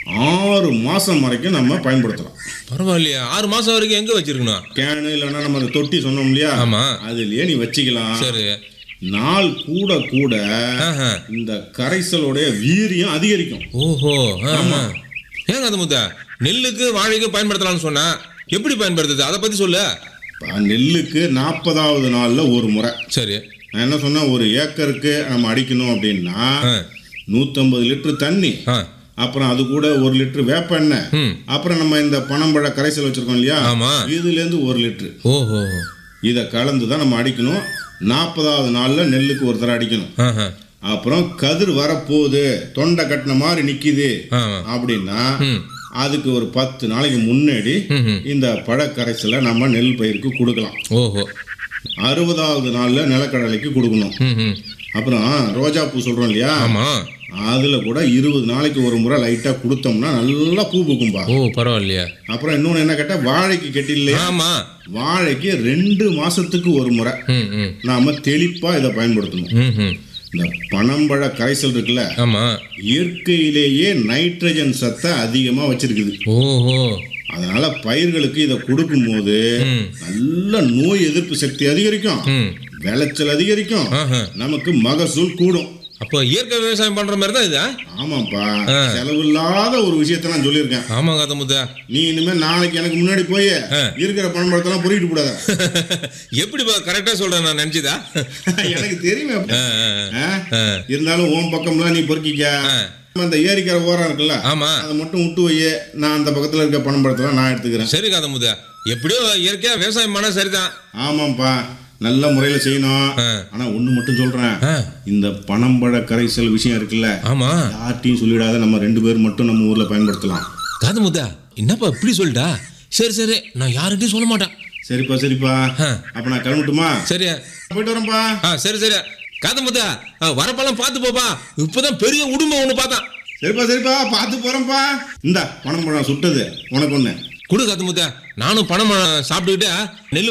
ஆறு மாசம் வரைக்கும் நம்ம பயன்படுத்தலாம் பரவாயில்லையா ஆறு மாசம் வரைக்கும் எங்க வச்சிருக்கணும் கேனு இல்லைன்னா நம்ம அந்த தொட்டி சொன்னோம் இல்லையா ஆமா அதுலயே நீ வச்சுக்கலாம் சரி நாள் கூட கூட ஆஹா. இந்த கரைசலுடைய வீரியம் அதிகரிக்கும் ஓஹோ ஆ, ஆ. ஏங்க அது முத்தா நெல்லுக்கு வாழைக்கு பயன்படுத்தலாம்னு சொன்னா எப்படி பயன்படுத்துது அதை பத்தி சொல்லு இப்ப நெல்லுக்கு நாற்பதாவது நாள்ல ஒரு முறை சரி நான் என்ன சொன்னேன் ஒரு ஏக்கருக்கு நம்ம அடிக்கணும் அப்படின்னா ஆ. நூற்றம்பது லிட்டர் தண்ணி ஆ அப்புறம் அது கூட ஒரு லிட்டர் வேப்ப எண்ணெய் ம் அப்புறம் நம்ம இந்த பனம்பழ கரைசல் வச்சிருக்கோம் இல்லையா ஆமா இதுலேருந்து ஒரு லிட்டர் ஓஹோ இதை கலந்து தான் நம்ம அடிக்கணும் நாற்பதாவது நாளில் நெல்லுக்கு ஒரு தடவை அடிக்கணும் ஆஹா. அப்புறம் கதிர் வரப்போகுது தொண்டை கட்டின மாதிரி நிற்கிது ஆமா அப்படின்னா ம் அதுக்கு ஒரு பத்து நாளைக்கு முன்னாடி ம், ம். இந்த பழக்கரைசலை நம்ம நெல் பயிருக்கு கொடுக்கலாம் ஓஹோ அறுபதாவது நாளில் நிலக்கடலைக்கு கொடுக்கணும் ம் ம் அப்புறம் ரோஜா பூ சொல்கிறோம் இல்லையா ஆமா அதில் கூட இருபது நாளைக்கு ஒரு முறை லைட்டாக கொடுத்தோம்னா நல்லா பூ பூக்கும்பா ஓ பரவாயில்லையா அப்புறம் இன்னொன்று என்ன கேட்டால் வாழைக்கு கெட்டி இல்லையா ஆமா வாழைக்கு ரெண்டு மாசத்துக்கு ஒரு முறை ம் ம் நாம தெளிப்பா இதை பயன்படுத்தணும் ம் ம் இந்த பனம்பழ கரைசல் இருக்குல்ல ஆமா இயற்கையிலேயே நைட்ரஜன் சத்தை அதிகமா வச்சிருக்குது ஓஹோ அதனால பயிர்களுக்கு இதை கொடுக்கும்போது ம் நல்ல நோய் எதிர்ப்பு சக்தி அதிகரிக்கும் ம் விளைச்சல் அதிகரிக்கும் ஆஹா. நமக்கு மகசூல் கூடும் அப்போ இயற்கை விவசாயம் பண்ற மாதிரி தான் இதா ஆமாப்பா ஆ. செலவில்லாத ஒரு விஷயத்த நான் சொல்லியிருக்கேன் ஆமா கதை முத்தா நீ இனிமே நாளைக்கு எனக்கு முன்னாடி போய் ஆ. இருக்கிற பணம்பழத்தெல்லாம் பொறிக்கிட்டு கூடாத எப்படி கரெக்டா சொல்றேன் நான் நினைச்சுதா எனக்கு தெரியுமே ஆ, ஆ, ஆ? ஆ. இருந்தாலும் ஓம் பக்கம்லாம் நீ பொறுக்கிக்க ஆ. அந்த ஏரிக்கரை ஓரம் இருக்குல்ல ஆமா அதை மட்டும் விட்டு வை நான் அந்த பக்கத்துல இருக்க பணம் படத்தெல்லாம் நான் எடுத்துக்கிறேன் சரி கதை முத்தா எப்படியோ இயற்கையா விவசாயம் பண்ணா சரிதான் ஆமாப்பா நல்ல முறையில செய்யணும் ஆ. ஆனா ஒண்ணு மட்டும் சொல்றேன் ஆ, இந்த பனம்பழ கரைசல் விஷயம் இருக்குல்ல ஆமா யார்ட்டையும் சொல்லிடாத நம்ம ரெண்டு பேர் மட்டும் நம்ம ஊர்ல பயன்படுத்தலாம் காது முத்தா என்னப்பா இப்படி சொல்லிட்டா சரி சரி நான் யார்கிட்டயும் சொல்ல மாட்டேன் சரிப்பா சரிப்பா ஆ. அப்ப நான் கிளம்பட்டுமா சரி போயிட்டு வரேன்ப்பா ஆ சரி சரி காது முத்தா ஆ, வரப்பெல்லாம் பார்த்து போப்பா இப்பதான் பெரிய உடுமை ஒன்று பார்த்தான் சரிப்பா சரிப்பா பார்த்து போறேன்ப்பா இந்த பனம்பழம் சுட்டது உனக்கு ஒண்ணு குடு காத்து முத்தா நானும் பணம் சாப்பிட்டுக்கிட்டு நெல்